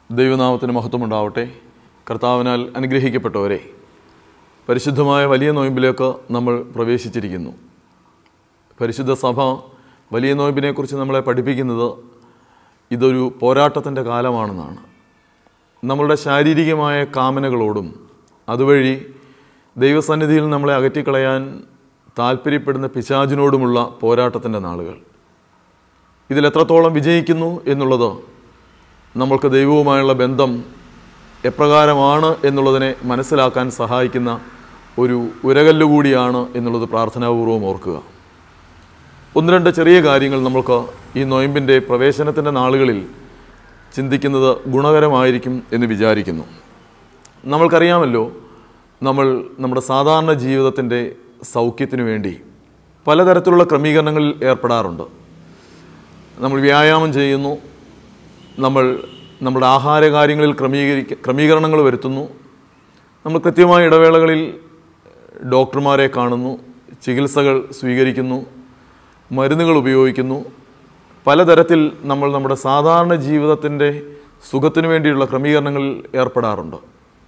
ദൈവനാമത്തിന് മഹത്വമുണ്ടാവട്ടെ കർത്താവിനാൽ അനുഗ്രഹിക്കപ്പെട്ടവരെ പരിശുദ്ധമായ വലിയ നോയമ്പിലേക്ക് നമ്മൾ പ്രവേശിച്ചിരിക്കുന്നു പരിശുദ്ധ സഭ വലിയ നോയമ്പിനെക്കുറിച്ച് നമ്മളെ പഠിപ്പിക്കുന്നത് ഇതൊരു പോരാട്ടത്തിൻ്റെ കാലമാണെന്നാണ് നമ്മളുടെ ശാരീരികമായ കാമനകളോടും അതുവഴി ദൈവസന്നിധിയിൽ നമ്മളെ അകറ്റിക്കളയാൻ താല്പര്യപ്പെടുന്ന പിശാചിനോടുമുള്ള പോരാട്ടത്തിൻ്റെ നാളുകൾ ഇതിൽ എത്രത്തോളം വിജയിക്കുന്നു എന്നുള്ളത് നമ്മൾക്ക് ദൈവവുമായുള്ള ബന്ധം എപ്രകാരമാണ് എന്നുള്ളതിനെ മനസ്സിലാക്കാൻ സഹായിക്കുന്ന ഒരു ഉരകല്ല് കൂടിയാണ് എന്നുള്ളത് പ്രാർത്ഥനാപൂർവ്വം ഓർക്കുക ഒന്ന് രണ്ട് ചെറിയ കാര്യങ്ങൾ നമ്മൾക്ക് ഈ നൊയമ്പിൻ്റെ പ്രവേശനത്തിൻ്റെ നാളുകളിൽ ചിന്തിക്കുന്നത് ഗുണകരമായിരിക്കും എന്ന് വിചാരിക്കുന്നു നമ്മൾക്കറിയാമല്ലോ നമ്മൾ നമ്മുടെ സാധാരണ ജീവിതത്തിൻ്റെ സൗഖ്യത്തിനു വേണ്ടി പലതരത്തിലുള്ള ക്രമീകരണങ്ങളിൽ ഏർപ്പെടാറുണ്ട് നമ്മൾ വ്യായാമം ചെയ്യുന്നു നമ്മൾ നമ്മുടെ ആഹാര കാര്യങ്ങളിൽ ക്രമീകരിക്ക ക്രമീകരണങ്ങൾ വരുത്തുന്നു നമ്മൾ കൃത്യമായ ഇടവേളകളിൽ ഡോക്ടർമാരെ കാണുന്നു ചികിത്സകൾ സ്വീകരിക്കുന്നു മരുന്നുകൾ ഉപയോഗിക്കുന്നു പലതരത്തിൽ നമ്മൾ നമ്മുടെ സാധാരണ ജീവിതത്തിൻ്റെ സുഖത്തിനു വേണ്ടിയുള്ള ക്രമീകരണങ്ങളിൽ ഏർപ്പെടാറുണ്ട്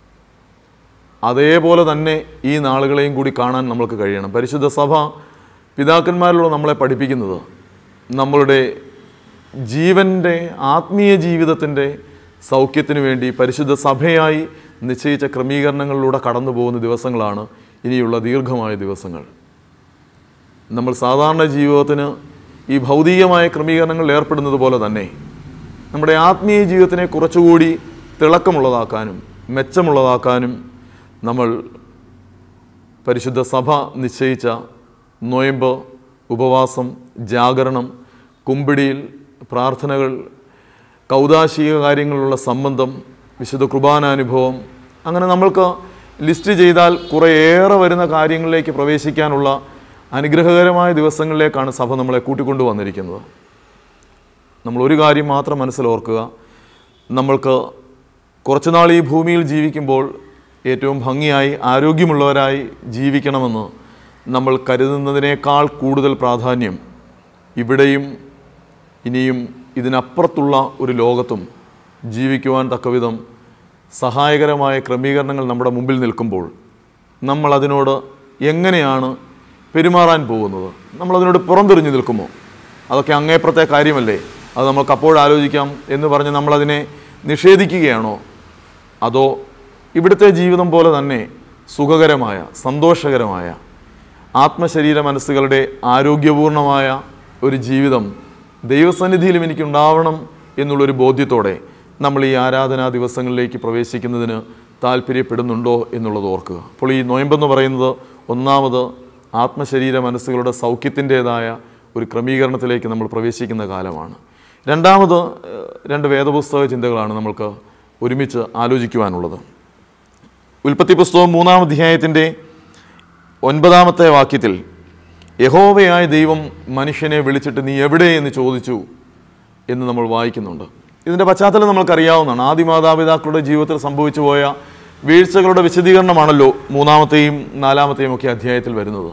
അതേപോലെ തന്നെ ഈ നാളുകളെയും കൂടി കാണാൻ നമ്മൾക്ക് കഴിയണം പരിശുദ്ധ സഭ പിതാക്കന്മാരിലൂടെ നമ്മളെ പഠിപ്പിക്കുന്നത് നമ്മളുടെ ജീവൻ്റെ ആത്മീയ ജീവിതത്തിൻ്റെ സൗഖ്യത്തിനു വേണ്ടി പരിശുദ്ധ സഭയായി നിശ്ചയിച്ച ക്രമീകരണങ്ങളിലൂടെ കടന്നു പോകുന്ന ദിവസങ്ങളാണ് ഇനിയുള്ള ദീർഘമായ ദിവസങ്ങൾ നമ്മൾ സാധാരണ ജീവിതത്തിന് ഈ ഭൗതികമായ ക്രമീകരണങ്ങളിൽ ഏർപ്പെടുന്നത് പോലെ തന്നെ നമ്മുടെ ആത്മീയ ജീവിതത്തിനെ കുറച്ചുകൂടി തിളക്കമുള്ളതാക്കാനും മെച്ചമുള്ളതാക്കാനും നമ്മൾ പരിശുദ്ധ സഭ നിശ്ചയിച്ച നൊയമ്പ് ഉപവാസം ജാഗരണം കുമ്പിടിയിൽ പ്രാർത്ഥനകൾ കൗതാശിക കാര്യങ്ങളിലുള്ള സംബന്ധം വിശുദ്ധ കുർബാനാനുഭവം അങ്ങനെ നമ്മൾക്ക് ലിസ്റ്റ് ചെയ്താൽ കുറേയേറെ വരുന്ന കാര്യങ്ങളിലേക്ക് പ്രവേശിക്കാനുള്ള അനുഗ്രഹകരമായ ദിവസങ്ങളിലേക്കാണ് സഭ നമ്മളെ കൂട്ടിക്കൊണ്ടു വന്നിരിക്കുന്നത് നമ്മൾ ഒരു കാര്യം മാത്രം മനസ്സിലോർക്കുക നമ്മൾക്ക് കുറച്ചുനാൾ ഈ ഭൂമിയിൽ ജീവിക്കുമ്പോൾ ഏറ്റവും ഭംഗിയായി ആരോഗ്യമുള്ളവരായി ജീവിക്കണമെന്ന് നമ്മൾ കരുതുന്നതിനേക്കാൾ കൂടുതൽ പ്രാധാന്യം ഇവിടെയും ഇനിയും ഇതിനപ്പുറത്തുള്ള ഒരു ലോകത്തും ജീവിക്കുവാൻ തക്കവിധം സഹായകരമായ ക്രമീകരണങ്ങൾ നമ്മുടെ മുമ്പിൽ നിൽക്കുമ്പോൾ നമ്മൾ അതിനോട് എങ്ങനെയാണ് പെരുമാറാൻ പോകുന്നത് നമ്മളതിനോട് പുറംതിരിഞ്ഞു നിൽക്കുമോ അതൊക്കെ അങ്ങേപ്പുറത്തെ കാര്യമല്ലേ അത് നമുക്ക് അപ്പോൾ ആലോചിക്കാം എന്ന് പറഞ്ഞ് നമ്മളതിനെ നിഷേധിക്കുകയാണോ അതോ ഇവിടുത്തെ ജീവിതം പോലെ തന്നെ സുഖകരമായ സന്തോഷകരമായ ആത്മശരീര മനസ്സുകളുടെ ആരോഗ്യപൂർണമായ ഒരു ജീവിതം ദൈവസന്നിധിയിലും എനിക്കുണ്ടാവണം എന്നുള്ളൊരു ബോധ്യത്തോടെ നമ്മൾ ഈ ആരാധനാ ദിവസങ്ങളിലേക്ക് പ്രവേശിക്കുന്നതിന് താല്പര്യപ്പെടുന്നുണ്ടോ എന്നുള്ളത് ഓർക്കുക അപ്പോൾ ഈ നോയമ്പെന്ന് പറയുന്നത് ഒന്നാമത് ആത്മശരീര മനസ്സുകളുടെ സൗഖ്യത്തിൻ്റേതായ ഒരു ക്രമീകരണത്തിലേക്ക് നമ്മൾ പ്രവേശിക്കുന്ന കാലമാണ് രണ്ടാമത് ഏഹ്, രണ്ട് വേദപുസ്തക ചിന്തകളാണ് നമ്മൾക്ക് ഒരുമിച്ച് ആലോചിക്കുവാനുള്ളത് ഉൽപ്പത്തി പുസ്തകം മൂന്നാം അധ്യായത്തിൻ്റെ ഒൻപതാമത്തെ വാക്യത്തിൽ യഹോവയായ ദൈവം മനുഷ്യനെ വിളിച്ചിട്ട് നീ എവിടെ എന്ന് ചോദിച്ചു എന്ന് നമ്മൾ വായിക്കുന്നുണ്ട് ഇതിൻ്റെ പശ്ചാത്തലം നമ്മൾക്കറിയാവുന്നതാണ് ആദ്യ മാതാപിതാക്കളുടെ ജീവിതത്തിൽ സംഭവിച്ചു പോയ വീഴ്ചകളുടെ വിശദീകരണമാണല്ലോ മൂന്നാമത്തെയും നാലാമത്തെയും ഒക്കെ അധ്യായത്തിൽ വരുന്നത്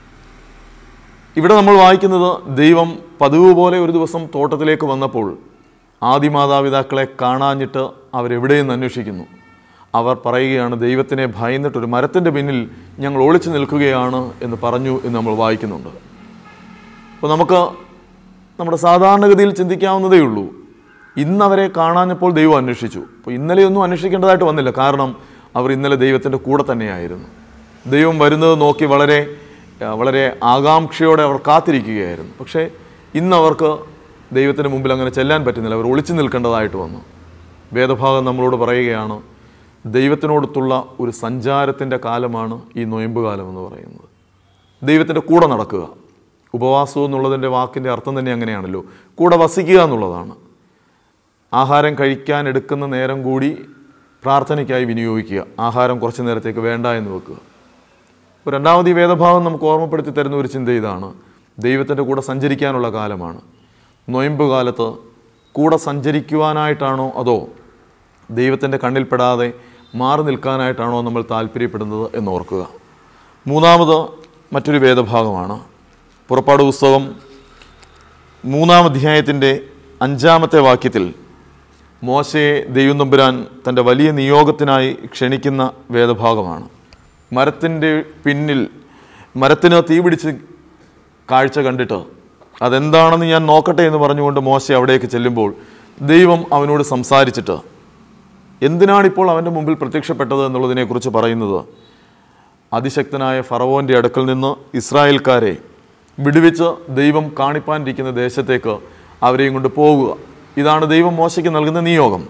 ഇവിടെ നമ്മൾ വായിക്കുന്നത് ദൈവം പതിവ് പോലെ ഒരു ദിവസം തോട്ടത്തിലേക്ക് വന്നപ്പോൾ ആദ്യ മാതാപിതാക്കളെ കാണാഞ്ഞിട്ട് അവരെവിടെയെന്ന് അന്വേഷിക്കുന്നു അവർ പറയുകയാണ് ദൈവത്തിനെ ഭയന്നിട്ട് ഒരു മരത്തിൻ്റെ പിന്നിൽ ഞങ്ങൾ ഒളിച്ചു നിൽക്കുകയാണ് എന്ന് പറഞ്ഞു എന്ന് നമ്മൾ വായിക്കുന്നുണ്ട് അപ്പോൾ നമുക്ക് നമ്മുടെ സാധാരണഗതിയിൽ ചിന്തിക്കാവുന്നതേ ഉള്ളൂ ഇന്ന് അവരെ കാണാഞ്ഞപ്പോൾ ദൈവം അന്വേഷിച്ചു അപ്പോൾ ഇന്നലെയൊന്നും അന്വേഷിക്കേണ്ടതായിട്ട് വന്നില്ല കാരണം അവർ ഇന്നലെ ദൈവത്തിൻ്റെ കൂടെ തന്നെയായിരുന്നു ദൈവം വരുന്നത് നോക്കി വളരെ ആ, വളരെ ആകാംക്ഷയോടെ അവർ കാത്തിരിക്കുകയായിരുന്നു പക്ഷേ ഇന്ന് അവർക്ക് ദൈവത്തിൻ്റെ മുമ്പിൽ അങ്ങനെ ചെല്ലാൻ പറ്റുന്നില്ല അവർ ഒളിച്ചു നിൽക്കേണ്ടതായിട്ട് വന്നു വേദഭാഗം നമ്മളോട് പറയുകയാണ് ദൈവത്തിനോടൊത്തുള്ള ഒരു സഞ്ചാരത്തിൻ്റെ കാലമാണ് ഈ നൊയമ്പ് കാലം എന്ന് പറയുന്നത് ദൈവത്തിൻ്റെ കൂടെ നടക്കുക ഉപവാസം എന്നുള്ളതിൻ്റെ വാക്കിൻ്റെ അർത്ഥം തന്നെ അങ്ങനെയാണല്ലോ കൂടെ വസിക്കുക എന്നുള്ളതാണ് ആഹാരം കഴിക്കാൻ എടുക്കുന്ന നേരം കൂടി പ്രാർത്ഥനയ്ക്കായി വിനിയോഗിക്കുക ആഹാരം കുറച്ച് നേരത്തേക്ക് വേണ്ട എന്ന് വെക്കുക അപ്പോൾ രണ്ടാമത് ഈ വേദഭാഗം നമുക്ക് ഓർമ്മപ്പെടുത്തി തരുന്ന ഒരു ചിന്ത ഇതാണ് ദൈവത്തിൻ്റെ കൂടെ സഞ്ചരിക്കാനുള്ള കാലമാണ് നൊയമ്പ് കാലത്ത് കൂടെ സഞ്ചരിക്കുവാനായിട്ടാണോ അതോ ദൈവത്തിൻ്റെ കണ്ണിൽപ്പെടാതെ മാറി നിൽക്കാനായിട്ടാണോ നമ്മൾ താല്പര്യപ്പെടുന്നത് എന്നോർക്കുക മൂന്നാമത് മറ്റൊരു വേദഭാഗമാണ് പുറപ്പാട് പുസ്തകം മൂന്നാം അധ്യായത്തിൻ്റെ അഞ്ചാമത്തെ വാക്യത്തിൽ മോശയെ ദൈവം തമ്പുരാൻ തൻ്റെ വലിയ നിയോഗത്തിനായി ക്ഷണിക്കുന്ന വേദഭാഗമാണ് മരത്തിൻ്റെ പിന്നിൽ മരത്തിന് തീ പിടിച്ച് കാഴ്ച കണ്ടിട്ട് അതെന്താണെന്ന് ഞാൻ നോക്കട്ടെ എന്ന് പറഞ്ഞുകൊണ്ട് മോശ അവിടേക്ക് ചെല്ലുമ്പോൾ ദൈവം അവനോട് സംസാരിച്ചിട്ട് എന്തിനാണിപ്പോൾ അവൻ്റെ മുമ്പിൽ പ്രത്യക്ഷപ്പെട്ടത് എന്നുള്ളതിനെക്കുറിച്ച് പറയുന്നത് അതിശക്തനായ ഫറവോൻ്റെ അടുക്കൽ നിന്ന് ഇസ്രായേൽക്കാരെ വിടുവിച്ച് ദൈവം കാണിപ്പാനിരിക്കുന്ന ദേശത്തേക്ക് അവരെയും കൊണ്ട് പോകുക ഇതാണ് ദൈവം മോശയ്ക്ക് നൽകുന്ന നിയോഗം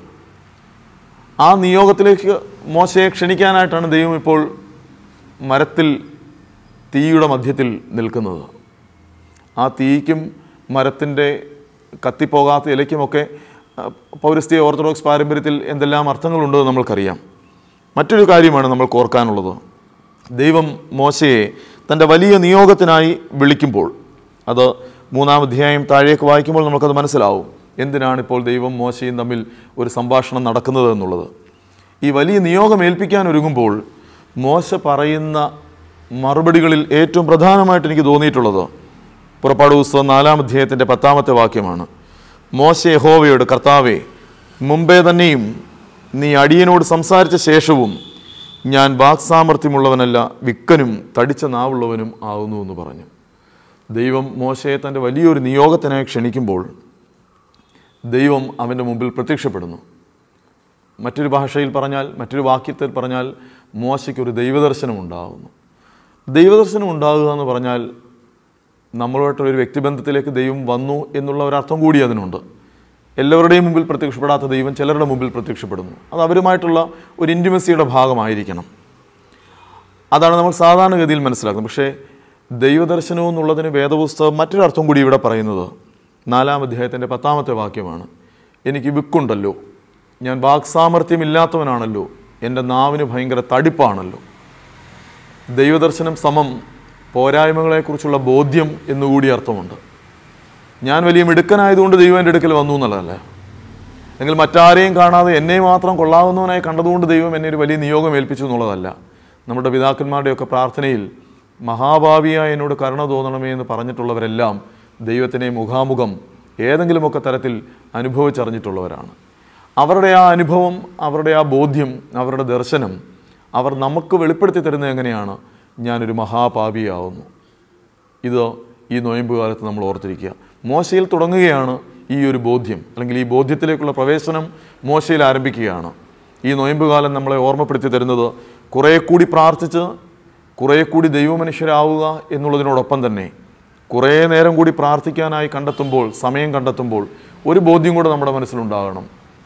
ആ നിയോഗത്തിലേക്ക് മോശയെ ക്ഷണിക്കാനായിട്ടാണ് ദൈവം ഇപ്പോൾ മരത്തിൽ തീയുടെ മധ്യത്തിൽ നിൽക്കുന്നത് ആ തീയ്ക്കും മരത്തിൻ്റെ കത്തിപ്പോകാത്ത ഇലയ്ക്കുമൊക്കെ ആ, പൗരസ്ത്യ ഓർത്തഡോക്സ് പാരമ്പര്യത്തിൽ എന്തെല്ലാം അർത്ഥങ്ങളുണ്ടെന്ന് നമ്മൾക്കറിയാം മറ്റൊരു കാര്യമാണ് നമ്മൾക്ക് ഓർക്കാനുള്ളത് ദൈവം മോശയെ തൻ്റെ വലിയ നിയോഗത്തിനായി വിളിക്കുമ്പോൾ അത് മൂന്നാം അധ്യായം താഴേക്ക് വായിക്കുമ്പോൾ നമുക്കത് മനസ്സിലാവും എന്തിനാണ് ഇപ്പോൾ ദൈവം മോശയും തമ്മിൽ ഒരു സംഭാഷണം നടക്കുന്നത് എന്നുള്ളത് ഈ വലിയ നിയോഗം ഏൽപ്പിക്കാൻ ഒരുങ്ങുമ്പോൾ മോശ പറയുന്ന മറുപടികളിൽ ഏറ്റവും പ്രധാനമായിട്ട് എനിക്ക് തോന്നിയിട്ടുള്ളത് പുറപ്പാട് പുസ്തകം നാലാം അധ്യായത്തിൻ്റെ പത്താമത്തെ വാക്യമാണ് മോശ യഹോവയോട് കർത്താവേ മുമ്പേ തന്നെയും നീ അടിയനോട് സംസാരിച്ച ശേഷവും ഞാൻ വാക്സാമർഥ്യമുള്ളവനല്ല വിക്കനും തടിച്ച നാവുള്ളവനും ആകുന്നു എന്ന് പറഞ്ഞു ദൈവം മോശയെ തൻ്റെ വലിയൊരു നിയോഗത്തിനായി ക്ഷണിക്കുമ്പോൾ ദൈവം അവൻ്റെ മുമ്പിൽ പ്രത്യക്ഷപ്പെടുന്നു മറ്റൊരു ഭാഷയിൽ പറഞ്ഞാൽ മറ്റൊരു വാക്യത്തിൽ പറഞ്ഞാൽ മോശയ്ക്കൊരു ദൈവദർശനം ഉണ്ടാകുന്നു ദൈവദർശനം ഉണ്ടാകുക എന്ന് പറഞ്ഞാൽ നമ്മളുമായിട്ടുള്ള ഒരു വ്യക്തിബന്ധത്തിലേക്ക് ദൈവം വന്നു എന്നുള്ള ഒരർത്ഥം കൂടി അതിനുണ്ട് എല്ലാവരുടെയും മുമ്പിൽ പ്രത്യക്ഷപ്പെടാത്ത ദൈവം ചിലരുടെ മുമ്പിൽ പ്രത്യക്ഷപ്പെടുന്നു അത് അവരുമായിട്ടുള്ള ഒരു ഇൻറ്റിമസിയുടെ ഭാഗമായിരിക്കണം അതാണ് നമ്മൾ സാധാരണഗതിയിൽ മനസ്സിലാക്കുന്നത് പക്ഷേ ദൈവദർശനം എന്നുള്ളതിന് വേദപുസ്തകം മറ്റൊരർത്ഥം കൂടി ഇവിടെ പറയുന്നത് നാലാം അധ്യായത്തിൻ്റെ പത്താമത്തെ വാക്യമാണ് എനിക്ക് വിക്കുണ്ടല്ലോ ഞാൻ വാക്സാമർഥ്യമില്ലാത്തവനാണല്ലോ എൻ്റെ നാവിന് ഭയങ്കര തടിപ്പാണല്ലോ ദൈവദർശനം സമം പോരായ്മകളെക്കുറിച്ചുള്ള ബോധ്യം എന്നുകൂടി അർത്ഥമുണ്ട് ഞാൻ വലിയ മിടുക്കനായതുകൊണ്ട് ദൈവം എൻ്റെ അടുക്കൽ വന്നു എന്നുള്ളതല്ല എങ്കിൽ മറ്റാരെയും കാണാതെ എന്നെ മാത്രം കൊള്ളാവുന്നവനായി കണ്ടതുകൊണ്ട് ദൈവം എന്നെ ഒരു വലിയ നിയോഗം ഏൽപ്പിച്ചു എന്നുള്ളതല്ല നമ്മുടെ പിതാക്കന്മാരുടെയൊക്കെ പ്രാർത്ഥനയിൽ മഹാഭാവിയായ എന്നോട് കരുണ തോന്നണമേ എന്ന് പറഞ്ഞിട്ടുള്ളവരെല്ലാം ദൈവത്തിനെ മുഖാമുഖം ഏതെങ്കിലുമൊക്കെ തരത്തിൽ അനുഭവിച്ചറിഞ്ഞിട്ടുള്ളവരാണ് അവരുടെ ആ അനുഭവം അവരുടെ ആ ബോധ്യം അവരുടെ ദർശനം അവർ നമുക്ക് വെളിപ്പെടുത്തി തരുന്നത് എങ്ങനെയാണ് ഞാനൊരു മഹാപാപിയാവുന്നു ഇത് ഈ നോയമ്പ് കാലത്ത് നമ്മൾ ഓർത്തിരിക്കുക മോശയിൽ തുടങ്ങുകയാണ് ഈ ഒരു ബോധ്യം അല്ലെങ്കിൽ ഈ ബോധ്യത്തിലേക്കുള്ള പ്രവേശനം മോശയിൽ ആരംഭിക്കുകയാണ് ഈ നോയമ്പ് കാലം നമ്മളെ ഓർമ്മപ്പെടുത്തി തരുന്നത് കുറേ കൂടി പ്രാർത്ഥിച്ച് കുറേ കൂടി ദൈവമനുഷ്യരാവുക എന്നുള്ളതിനോടൊപ്പം തന്നെ കുറേ നേരം കൂടി പ്രാർത്ഥിക്കാനായി കണ്ടെത്തുമ്പോൾ സമയം കണ്ടെത്തുമ്പോൾ ഒരു ബോധ്യം കൂടെ നമ്മുടെ മനസ്സിലുണ്ടാകണം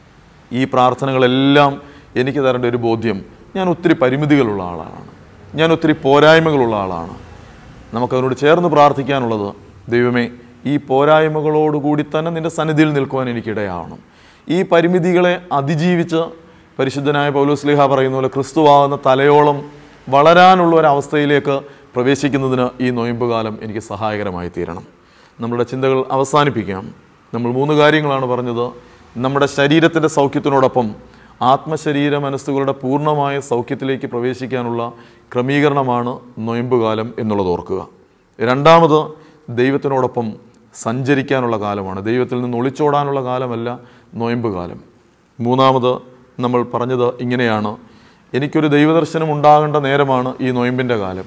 ഈ പ്രാർത്ഥനകളെല്ലാം എനിക്ക് തരേണ്ട ഒരു ബോധ്യം ഞാൻ ഒത്തിരി പരിമിതികളുള്ള ആളാണ് ഞാൻ ഒത്തിരി പോരായ്മകളുള്ള ആളാണ് നമുക്കതിനോട് ചേർന്ന് പ്രാർത്ഥിക്കാനുള്ളത് ദൈവമേ ഈ പോരായ്മകളോടുകൂടി തന്നെ നിൻ്റെ സന്നിധിയിൽ നിൽക്കുവാൻ എനിക്കിടയാവണം ഈ പരിമിതികളെ അതിജീവിച്ച് പരിശുദ്ധനായ പൗലോസ്ലിഹ പറയുന്ന പോലെ ക്രിസ്തുവാകുന്ന തലയോളം വളരാനുള്ള ഒരവസ്ഥയിലേക്ക് പ്രവേശിക്കുന്നതിന് ഈ നൊയമ്പ് കാലം എനിക്ക് സഹായകരമായി തീരണം നമ്മളുടെ ചിന്തകൾ അവസാനിപ്പിക്കാം നമ്മൾ മൂന്ന് കാര്യങ്ങളാണ് പറഞ്ഞത് നമ്മുടെ ശരീരത്തിൻ്റെ സൗഖ്യത്തിനോടൊപ്പം ആത്മശരീര മനസ്സുകളുടെ പൂർണ്ണമായ സൗഖ്യത്തിലേക്ക് പ്രവേശിക്കാനുള്ള ക്രമീകരണമാണ് നൊയമ്പ് കാലം എന്നുള്ളത് ഓർക്കുക രണ്ടാമത് ദൈവത്തിനോടൊപ്പം സഞ്ചരിക്കാനുള്ള കാലമാണ് ദൈവത്തിൽ നിന്ന് ഒളിച്ചോടാനുള്ള കാലമല്ല നൊയമ്പ് കാലം മൂന്നാമത് നമ്മൾ പറഞ്ഞത് ഇങ്ങനെയാണ് എനിക്കൊരു ദൈവദർശനം ഉണ്ടാകേണ്ട നേരമാണ് ഈ നൊയമ്പിൻ്റെ കാലം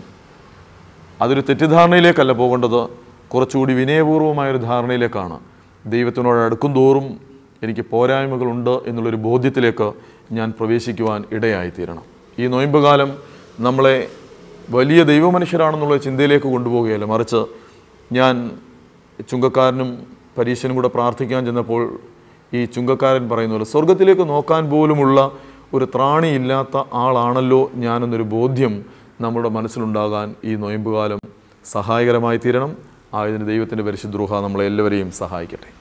അതൊരു തെറ്റിദ്ധാരണയിലേക്കല്ല പോകേണ്ടത് കുറച്ചുകൂടി വിനയപൂർവമായൊരു ധാരണയിലേക്കാണ് ദൈവത്തിനോട് അടുക്കും തോറും എനിക്ക് പോരായ്മകളുണ്ട് എന്നുള്ളൊരു ബോധ്യത്തിലേക്ക് ഞാൻ പ്രവേശിക്കുവാൻ ഇടയായിത്തീരണം ഈ നൊയമ്പ് കാലം നമ്മളെ വലിയ ദൈവമനുഷ്യരാണെന്നുള്ള ചിന്തയിലേക്ക് കൊണ്ടുപോവുകയല്ല മറിച്ച് ഞാൻ ചുങ്കക്കാരനും പരീശനും കൂടെ പ്രാർത്ഥിക്കാൻ ചെന്നപ്പോൾ ഈ ചുങ്കക്കാരൻ പറയുന്ന പോലെ സ്വർഗത്തിലേക്ക് നോക്കാൻ പോലുമുള്ള ഒരു ത്രാണിയില്ലാത്ത ആളാണല്ലോ ഞാനെന്നൊരു ബോധ്യം നമ്മുടെ മനസ്സിലുണ്ടാകാൻ ഈ നൊയമ്പ് കാലം സഹായകരമായി തീരണം ആയതിന് ദൈവത്തിൻ്റെ പരിശുദ്രൂഹ നമ്മളെ എല്ലാവരെയും സഹായിക്കട്ടെ